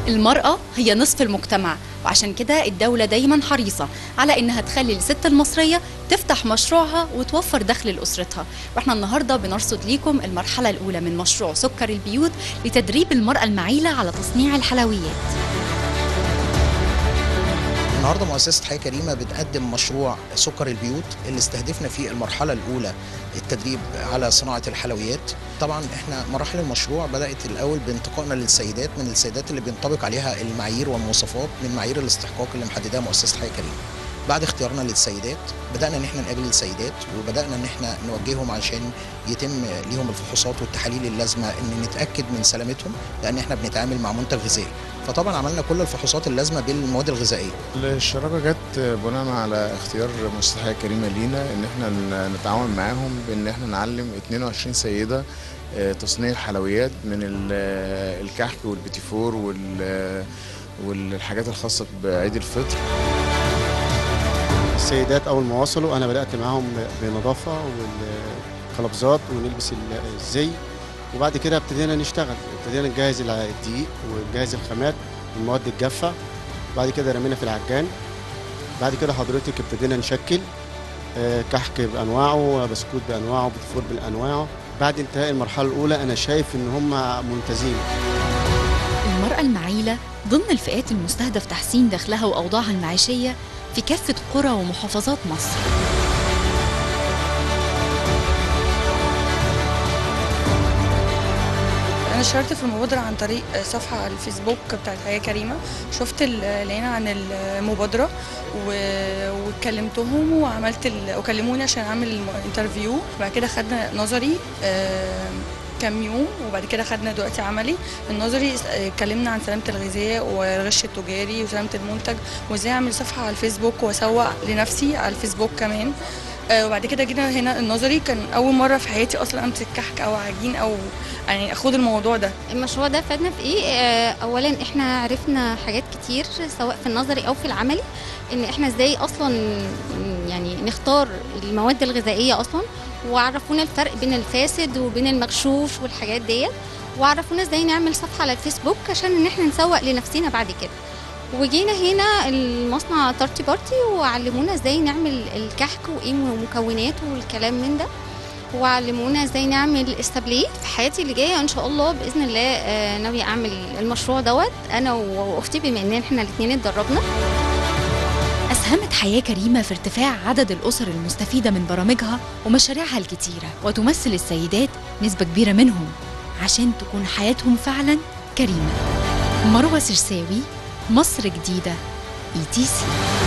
المرأة هي نصف المجتمع وعشان كده الدولة دايما حريصة على إنها تخلي الست المصرية تفتح مشروعها وتوفر دخل لأسرتها واحنا النهاردة بنرصد ليكم المرحلة الأولى من مشروع سكر البيوت لتدريب المرأة المعيلة على تصنيع الحلويات النهارده مؤسسه حياه كريمه بتقدم مشروع سكر البيوت اللي استهدفنا فيه المرحله الاولى التدريب على صناعه الحلويات طبعا احنا مراحل المشروع بدات الاول بانتقائنا للسيدات من السيدات اللي بينطبق عليها المعايير والمواصفات من معايير الاستحقاق اللي محددها مؤسسه حياه كريمه بعد اختيارنا للسيدات بدانا ان احنا نقابل السيدات وبدانا ان احنا نوجههم عشان يتم ليهم الفحوصات والتحاليل اللازمه ان نتاكد من سلامتهم لان احنا بنتعامل مع منتج غذائي فطبعا عملنا كل الفحوصات اللازمه بالمواد الغذائيه الشراكه جت بناء على اختيار مؤسسه حياه كريمه لينا ان احنا نتعاون معاهم بان احنا نعلم 22 سيده تصنيع الحلويات من الكحك والبيتيفور والحاجات الخاصه بعيد الفطر السيدات اول ما وصلوا انا بدات معاهم بنظافه والقلبزات ونلبس الزي وبعد كده ابتدينا نشتغل ابتدينا نجهز الدقيق ونجهز الخامات المواد الجافه بعد كده رمينا في العجان بعد كده حضرتك ابتدينا نشكل كحك بانواعه بسكوت بانواعه بتفور بانواعه بعد انتهاء المرحله الاولى انا شايف ان هم ممتازين المرأة المعيلة ضمن الفئات المستهدف تحسين دخلها وأوضاعها المعيشية في كافة قرى ومحافظات مصر انا اشتركت في المبادره عن طريق صفحه على الفيسبوك بتاعت حياه كريمه شفت الاعلان عن المبادره وكلمتهم وعملت ال... وكلموني عشان اعمل انترفيو بعد كده خدنا نظري كام يوم وبعد كده خدنا دلوقتي عملي النظري اتكلمنا عن سلامه الغذاء والغش التجاري وسلامه المنتج وازاي اعمل صفحه على الفيسبوك واسوق لنفسي على الفيسبوك كمان وبعد كده جينا هنا النظري كان اول مره في حياتي اصلا امسك كحك او عجين او يعني اخد الموضوع ده المشروع ده فادنا في ايه اولا احنا عرفنا حاجات كتير سواء في النظري او في العملي ان احنا ازاي اصلا يعني نختار المواد الغذائيه اصلا وعرفونا الفرق بين الفاسد وبين المغشوش والحاجات ديت وعرفونا ازاي نعمل صفحه على الفيسبوك عشان ان احنا نسوق لنفسنا بعد كده وجينا هنا المصنع تارتي بارتي وعلمونا ازاي نعمل الكحك وايه مكوناته والكلام من ده وعلمونا ازاي نعمل استابليه في حياتي اللي جايه ان شاء الله باذن الله ناويه اعمل المشروع دوت انا واختي بما ان احنا الاثنين اتدربنا أسهمت حياة كريمة في ارتفاع عدد الأسر المستفيدة من برامجها ومشاريعها الكتيرة وتمثل السيدات نسبة كبيرة منهم عشان تكون حياتهم فعلا كريمة مروة سرساوي مصر جديدة اي تي سي